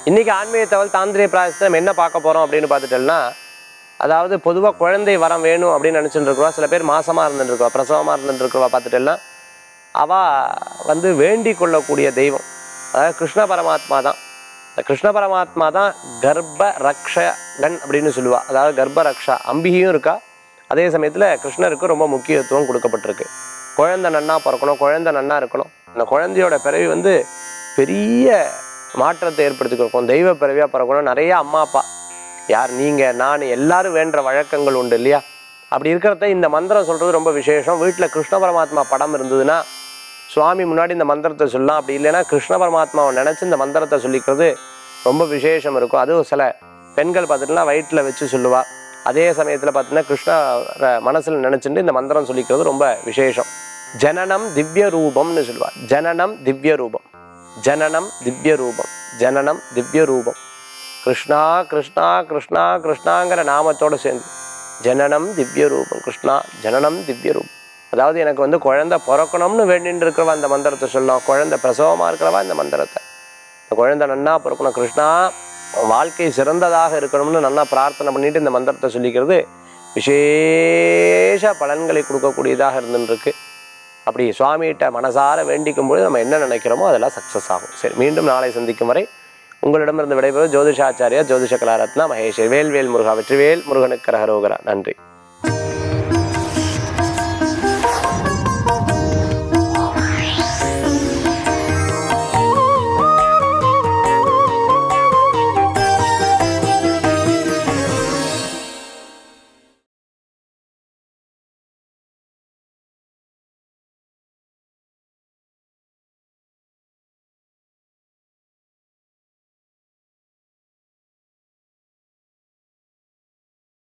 இன்றைக்கி ஆன்மீக தகவல் தாந்திரிய பிராயசத்தை நம்ம என்ன பார்க்க போகிறோம் அப்படின்னு பார்த்துட்டோம்னா அதாவது பொதுவாக குழந்தை வரம் வேணும் அப்படின்னு நினச்சிட்டு இருக்கிறோம் சில பேர் மாசமாக இருந்துட்டு இருக்கோம் பிரசவமாக இருந்துட்டு இருக்கிறவா பார்த்துட்டோம்னா அவள் வந்து வேண்டிக் கொள்ளக்கூடிய தெய்வம் அதாவது கிருஷ்ண பரமாத்மா தான் இந்த கிருஷ்ண பரமாத்மா தான் கர்ப்ப ரக்ஷகன் அப்படின்னு சொல்லுவா அதாவது கர்ப்ப ரக்ஷா அம்பிகையும் இருக்கா அதே சமயத்தில் கிருஷ்ணருக்கு ரொம்ப முக்கியத்துவம் கொடுக்கப்பட்டிருக்கு குழந்தை நன்னா பிறக்கணும் குழந்தை நன்னா இருக்கணும் அந்த குழந்தையோட பிறவி வந்து பெரிய மாற்றத்தை ஏற்படுத்தி கொடுக்கும் தெய்வ பிறவியாக பிறக்கணும் நிறைய அம்மா அப்பா யார் நீங்கள் நான் எல்லாரும் வேண்ட வழக்கங்கள் உண்டு இல்லையா அப்படி இருக்கிறத இந்த மந்திரம் சொல்கிறது ரொம்ப விசேஷம் வீட்டில் கிருஷ்ண பரமாத்மா படம் இருந்ததுன்னா சுவாமி முன்னாடி இந்த மந்திரத்தை சொல்லலாம் அப்படி இல்லைன்னா கிருஷ்ண பரமாத்மாவை நினச்சி இந்த மந்திரத்தை சொல்லிக்கிறது ரொம்ப விசேஷம் இருக்கும் அதுவும் சில பெண்கள் பார்த்துட்டுனா வயிற்றில் வச்சு சொல்லுவா அதே சமயத்தில் பார்த்தீங்கன்னா கிருஷ்ண மனசில் நினச்சிட்டு இந்த மந்திரம் சொல்லிக்கிறது ரொம்ப விசேஷம் ஜனனம் திவ்ய ரூபம்னு சொல்லுவா ஜனனம் திவ்ய ரூபம் ஜனனம் திவ்ய ரூபம் ஜனனம் திவ்ய ரூபம் கிருஷ்ணா கிருஷ்ணா கிருஷ்ணா கிருஷ்ணாங்கிற நாமத்தோடு சேர்ந்து ஜனனம் திவ்ய ரூபம் கிருஷ்ணா ஜனனம் திவ்ய ரூபம் அதாவது எனக்கு வந்து குழந்தை பிறக்கணும்னு வேண்டின்னு இருக்கிறவா அந்த மந்திரத்தை சொல்லலாம் குழந்தை பிரசவமாக இருக்கிறவா இந்த மந்திரத்தை இந்த குழந்தை நன்னா பிறக்கணும் கிருஷ்ணா உன் வாழ்க்கை சிறந்ததாக இருக்கணும்னு நல்லா பிரார்த்தனை பண்ணிட்டு இந்த மந்திரத்தை சொல்லிக்கிறது விசேஷ பலன்களை கொடுக்கக்கூடியதாக இருந்துருக்கு அப்படி சுவாமிகிட்ட மனசார வேண்டிக்கும் பொழுது நம்ம என்ன நினைக்கிறோமோ அதெல்லாம் சக்ஸஸ் ஆகும் சரி மீண்டும் நாளை சந்திக்கும் வரை உங்களிடமிருந்து விடைபெறுவது ஜோதிஷாச்சாரியா ஜோதிஷ கலாரத்னா மகேஷ் வேல்வேல் முருகா வெற்றிவேல் முருகனுக்கு கரகரோகரா நன்றி